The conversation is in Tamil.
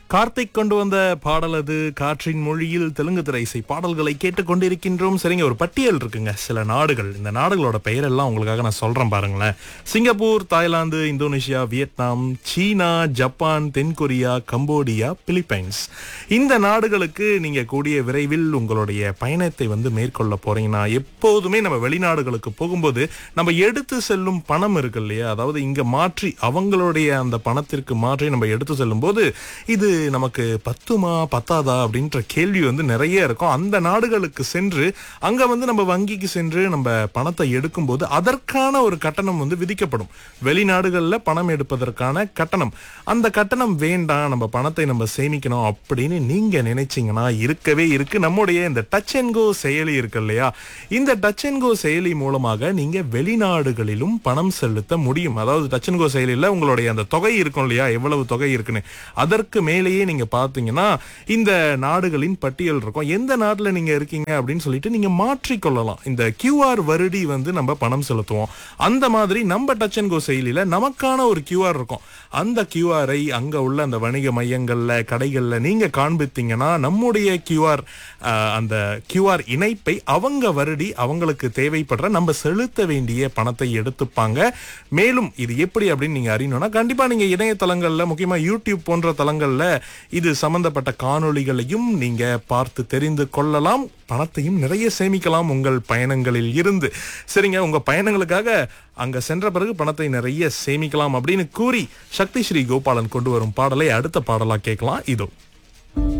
கார்த்திக் கொண்டு வந்த பாடல் அது காற்றின் மொழியில் தெலுங்கு திரை இசை பாடல்களை கேட்டுக்கொண்டிருக்கின்றோம் சரிங்க ஒரு பட்டியல் இருக்குங்க சில நாடுகள் இந்த நாடுகளோட பெயரெல்லாம் உங்களுக்காக நான் சொல்றேன் பாருங்களேன் சிங்கப்பூர் தாய்லாந்து இந்தோனேஷியா வியட்நாம் சீனா ஜப்பான் தென்கொரியா கம்போடியா பிலிப்பைன்ஸ் இந்த நாடுகளுக்கு நீங்க கூடிய விரைவில் உங்களுடைய பயணத்தை வந்து மேற்கொள்ள போறீங்கன்னா எப்போதுமே நம்ம வெளிநாடுகளுக்கு போகும்போது நம்ம எடுத்து செல்லும் பணம் இருக்கு இல்லையா அதாவது இங்க மாற்றி அவங்களுடைய அந்த பணத்திற்கு மாற்றி நம்ம எடுத்து செல்லும் போது இது நமக்கு பத்துமா பத்தாதா அப்படின்ற கேள்வி வந்து நிறைய இருக்கும் அந்த நாடுகளுக்கு சென்று அங்க வந்து நம்ம வங்கிக்கு சென்று நம்ம பணத்தை எடுக்கும்போது அதற்கான ஒரு கட்டணம் வந்து விதிக்கப்படும் வெளிநாடுகள்ல பணம் எடுப்பதற்கான கட்டணம் அந்த கட்டணம் வேண்டாம் நம்ம பணத்தை நம்ம சேமிக்கணும் அப்படின்னு நீங்க நினைச்சீங்கன்னா இருக்கவே இருக்கு நம்முடைய இந்த டச் அண்ட் கோ செயலி இருக்கு இல்லையா இந்த டச் அண்ட் கோ செயலி மூலமாக நீங்க வெளிநாடுகளிலும் பணம் செலுத்த முடியும் அதாவது டச் அண்ட் கோ செயலியில் உங்களுடைய அந்த தொகை இருக்கும் இல்லையா எவ்வளவு தொகை இருக்குன்னு அதற்கு மேலேயே நீங்க பாத்தீங்கன்னா இந்த நாடுகளின் பட்டியல் இருக்கும் எந்த நாட்டுல நீங்க இருக்கீங்க அப்படின்னு சொல்லிட்டு நீங்க மாற்றிக்கொள்ளலாம் இந்த கியூஆர் வருடி வந்து நம்ம பணம் செலுத்துவோம் அந்த மாதிரி நம்ம டச் அண்ட் கோ செயலியில நமக்கான ஒரு கியூஆர் இருக்கும் அந்த கியூஆரை அங்க உள்ள அந்த வணிக மையங்கள்ல கடைகள்ல நீங்க காண்பித்தீங்கன்னா நம்முடைய கியூஆர் அந்த கியூஆர் இணைப்பை அவங்க வருடி அவங்களுக்கு தேவைப்படுற நம்ம செலுத்த வேண்டிய பணத்தை எடுத்துப்பாங்க மேலும் இது எப்படி அப்படின்னு நீங்க அறியணும்னா கண்டிப்பா நீங்க இணையதளங்கள்ல முக்கியமா யூடியூப் போன்ற தளங்கள்ல இது சம்பந்தப்பட்ட காணொளிகளையும் நீங்க பார்த்து தெரிந்து கொள்ளலாம் பணத்தையும் நிறைய சேமிக்கலாம் உங்கள் பயணங்களில் இருந்து சரிங்க உங்க பயணங்களுக்காக அங்க சென்ற பிறகு பணத்தை நிறைய சேமிக்கலாம் அப்படின்னு கூறி சக்தி ஸ்ரீ கோபாலன் கொண்டு வரும் பாடலை அடுத்த பாடலா கேட்கலாம் இதோ